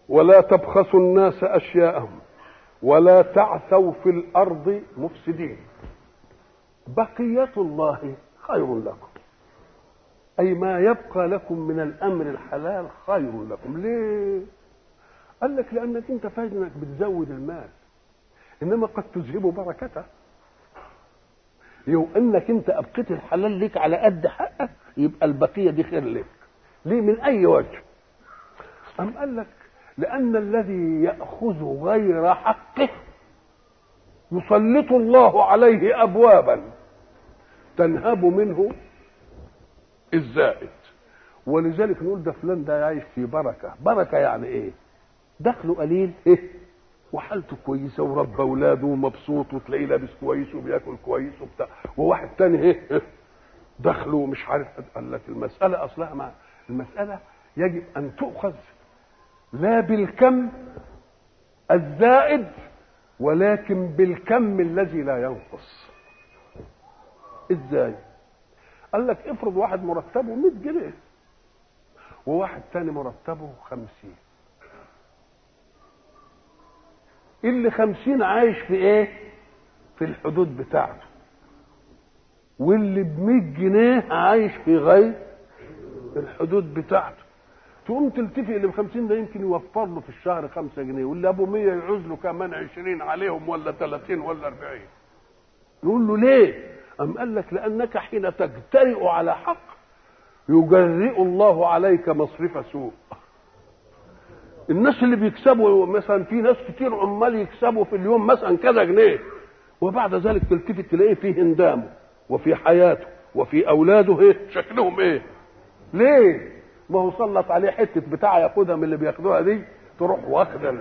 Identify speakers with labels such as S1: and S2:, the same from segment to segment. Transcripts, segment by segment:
S1: ولا تبخسوا الناس اشياءهم ولا تعثوا في الارض مفسدين بقيه الله خير لكم اي ما يبقى لكم من الامر الحلال خير لكم ليه قال لك لانك انت فاهم انك بتزود المال انما قد تذهب بركته لو انك انت ابقيت الحلال لك على قد حقك يبقى البقيه دي خير لك ليه من اي وجه أم قال لك لأن الذي يأخذ غير حقه يسلط الله عليه أبوابا تنهب منه الزائد ولذلك نقول ده فلان ده عايش في بركة بركة يعني إيه دخله قليل إيه وحالته كويسة وربى أولاده ومبسوط وتلاقيه لابس كويس وبياكل كويس وبتاع وواحد تاني إيه دخله مش عارف قال لك المسألة أصلها مع المسألة يجب أن تؤخذ لا بالكم الزائد ولكن بالكم الذي لا ينقص ازاي قال لك افرض واحد مرتبه 100 جنيه وواحد تاني مرتبه 50 اللي 50 عايش في ايه في الحدود بتاعته واللي ب 100 جنيه عايش في غير الحدود بتاعته تقوم تلتفت اللي ب 50 ده يمكن يوفر له في الشهر 5 جنيه واللي ابو 100 يعوز له كمان 20 عليهم ولا 30 ولا 40 يقول له ليه؟ أم قال لك لأنك حين تجترئ على حق يجرئ الله عليك مصرف سوء الناس اللي بيكسبوا مثلا في ناس كتير عمال يكسبوا في اليوم مثلا كذا جنيه وبعد ذلك تلتفت تلاقيه في هندامه وفي حياته وفي اولاده ايه شكلهم ايه ليه ما هو سلط عليه حته بتاع ياخدها من اللي بياخدوها دي تروح واخده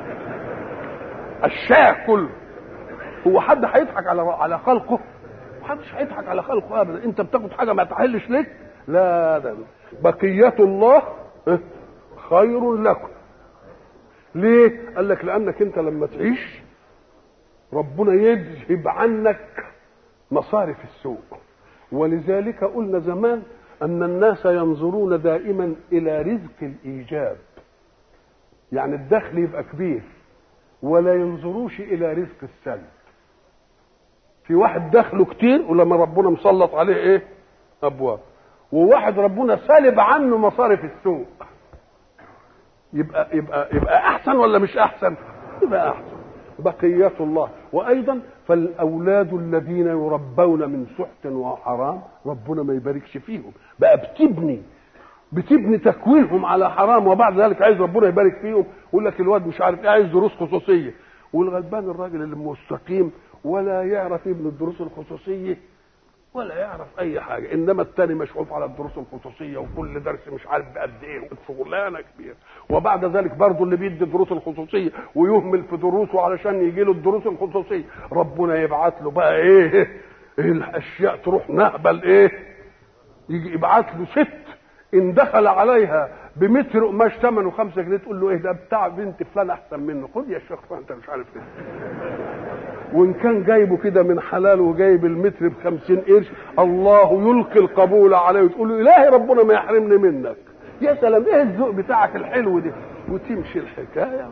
S1: الشاه كله هو حد هيضحك على على خلقه محدش هيضحك على خلقه ابدا انت بتاخد حاجه ما تحلش لك لا ده بقيه الله خير لكم ليه قال لك لانك انت لما تعيش ربنا يذهب عنك مصارف السوء ولذلك قلنا زمان ان الناس ينظرون دائما الى رزق الايجاب يعني الدخل يبقى كبير ولا ينظروش الى رزق السلب في واحد دخله كتير ولما ربنا مسلط عليه ايه ابواب وواحد ربنا سالب عنه مصارف السوء يبقى يبقى يبقى احسن ولا مش احسن يبقى احسن بقية الله وأيضا فالأولاد الذين يربون من سحت وحرام ربنا ما يباركش فيهم بقى بتبني بتبني تكوينهم على حرام وبعد ذلك عايز ربنا يبارك فيهم يقول لك الواد مش عارف ايه عايز دروس خصوصيه والغلبان الراجل اللي مستقيم ولا يعرف ابن الدروس الخصوصيه ولا يعرف اي حاجه انما الثاني مشغول على الدروس الخصوصيه وكل درس مش عارف بقد ايه شغلانه كبيره وبعد ذلك برضه اللي بيدي الدروس الخصوصيه ويهمل في دروسه علشان يجي له الدروس الخصوصيه ربنا يبعت له بقى ايه, إيه الاشياء تروح نهبل ايه يجي يبعت له ست ان دخل عليها بمتر قماش ثمنه خمسة جنيه تقول له ايه ده بتاع بنت فلان احسن منه خد يا شيخ انت مش عارف ايه وان كان جايبه كده من حلال وجايب المتر ب 50 قرش الله يلقي القبول عليه وتقول له الهي ربنا ما يحرمني منك يا سلام ايه الذوق بتاعك الحلو ده وتمشي الحكايه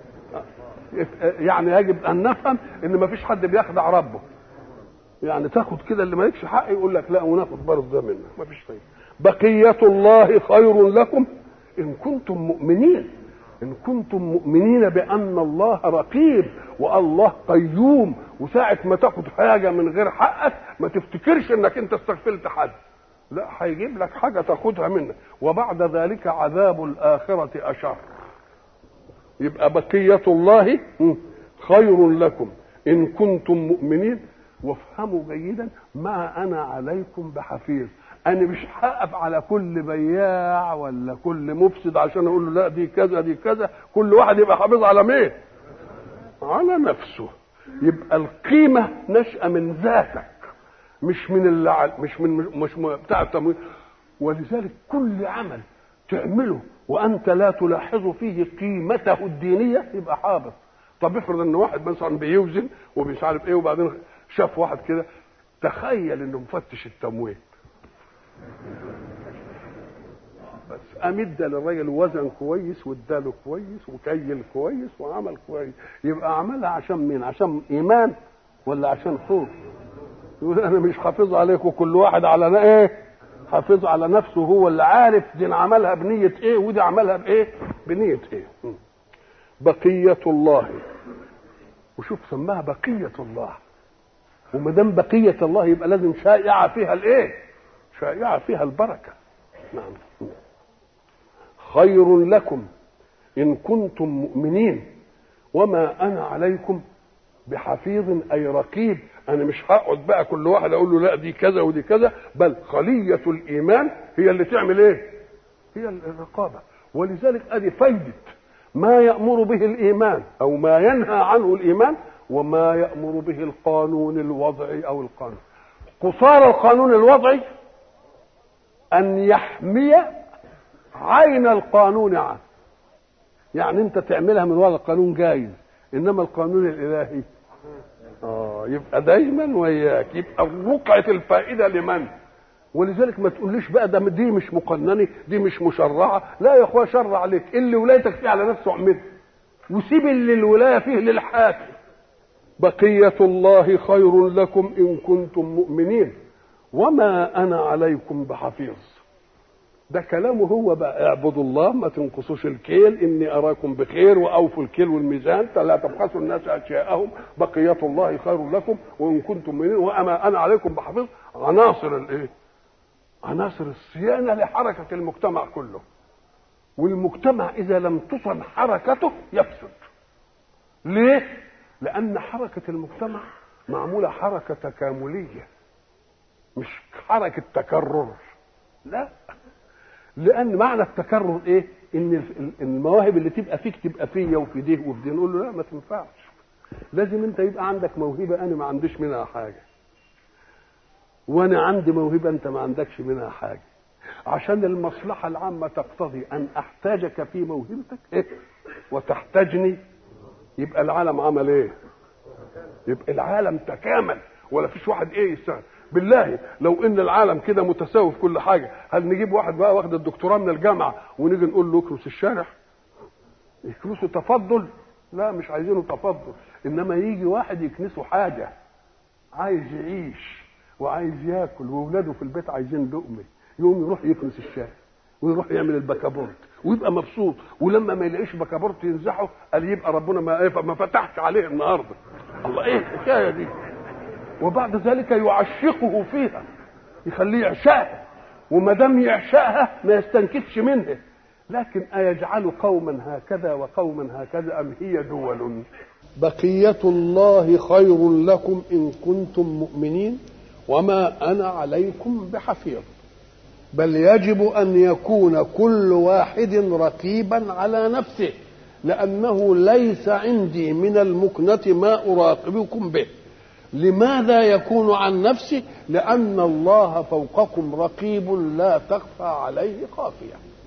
S1: يعني يجب ان نفهم ان ما فيش حد بيخدع ربه يعني تاخد كده اللي مالكش حق يقول لك لا وناخد برضه ده منك ما فيش فايده بقيه الله خير لكم ان كنتم مؤمنين ان كنتم مؤمنين بان الله رقيب والله قيوم وساعة ما تاخد حاجة من غير حقك ما تفتكرش انك انت استغفلت حد لا هيجيب لك حاجة تاخدها منك وبعد ذلك عذاب الآخرة أشر يبقى بقية الله خير لكم إن كنتم مؤمنين وافهموا جيدا ما أنا عليكم بحفيظ انا مش هقف على كل بياع ولا كل مفسد عشان اقول له لا دي كذا دي كذا كل واحد يبقى حافظ على مين على نفسه يبقى القيمه نشأة من ذاتك مش من اللي مش من مش بتاع التمويل ولذلك كل عمل تعمله وانت لا تلاحظ فيه قيمته الدينيه يبقى حابط طب افرض ان واحد مثلا بيوزن ومش عارف ايه وبعدين شاف واحد كده تخيل انه مفتش التموين بس امد للراجل وزن كويس واداله كويس وكيل كويس وعمل كويس يبقى عملها عشان مين عشان ايمان ولا عشان خوف يقول انا مش حافظ عليكم كل واحد على ايه حافظ على نفسه هو اللي عارف دي عملها بنية ايه ودي عملها بايه بنية ايه بقية الله وشوف سماها بقية الله وما دام بقية الله يبقى لازم شائعة فيها الايه شائعة فيها البركة نعم خير لكم إن كنتم مؤمنين وما أنا عليكم بحفيظ أي رقيب أنا مش هقعد بقى كل واحد أقول له لا دي كذا ودي كذا بل خلية الإيمان هي اللي تعمل إيه؟ هي الرقابة ولذلك أدي فايدة ما يأمر به الإيمان أو ما ينهى عنه الإيمان وما يأمر به القانون الوضعي أو القانون قصار القانون الوضعي أن يحمي عين القانون عنه يعني أنت تعملها من وراء القانون جايز إنما القانون الإلهي آه يبقى دايما وياك يبقى رقعة الفائدة لمن؟ ولذلك ما تقوليش بقى ده دي مش مقننه دي مش مشرعه لا يا اخويا شرع عليك اللي ولايتك فيه على نفسه اعمله وسيب اللي الولايه فيه للحاكم بقيه الله خير لكم ان كنتم مؤمنين وما انا عليكم بحفيظ ده كلامه هو بقى اعبدوا الله ما تنقصوش الكيل اني اراكم بخير واوفوا الكيل والميزان فلا تبخسوا الناس اشياءهم بقيه الله خير لكم وان كنتم مؤمنين وما انا عليكم بحفيظ عناصر الايه عناصر الصيانة لحركة المجتمع كله والمجتمع إذا لم تصن حركته يفسد ليه؟ لأن حركة المجتمع معمولة حركة تكاملية مش حركة تكرر لا لأن معنى التكرر إيه؟ إن المواهب اللي تبقى فيك تبقى فيا وفي ده وفي ده نقول له لا ما تنفعش لازم أنت يبقى عندك موهبة أنا ما عنديش منها حاجة وانا عندي موهبه انت ما عندكش منها حاجه عشان المصلحه العامه تقتضي ان احتاجك في موهبتك إيه؟ وتحتاجني يبقى العالم عمل ايه يبقى العالم تكامل ولا فيش واحد ايه يستاهل بالله لو ان العالم كده متساوي في كل حاجه هل نجيب واحد بقى واخد الدكتوراه من الجامعه ونيجي نقول له اكرس الشارع يكنسوا تفضل لا مش عايزينه تفضل انما يجي واحد يكنسه حاجه عايز يعيش وعايز ياكل واولاده في البيت عايزين لقمه يقوم يروح يكنس الشارع ويروح يعمل البكابورت ويبقى مبسوط ولما ما يلاقيش بكابورت ينزحه قال يبقى ربنا ما ما فتحش عليه النهارده الله ايه الحكايه دي وبعد ذلك يعشقه فيها يخليه يعشقها وما دام يعشقها ما يستنكفش منها لكن أيجعل قوما هكذا وقوما هكذا أم هي دول بقية الله خير لكم إن كنتم مؤمنين وما انا عليكم بحفيظ بل يجب ان يكون كل واحد رقيبا على نفسه لانه ليس عندي من المكنه ما اراقبكم به لماذا يكون عن نفسه لان الله فوقكم رقيب لا تخفى عليه خافيه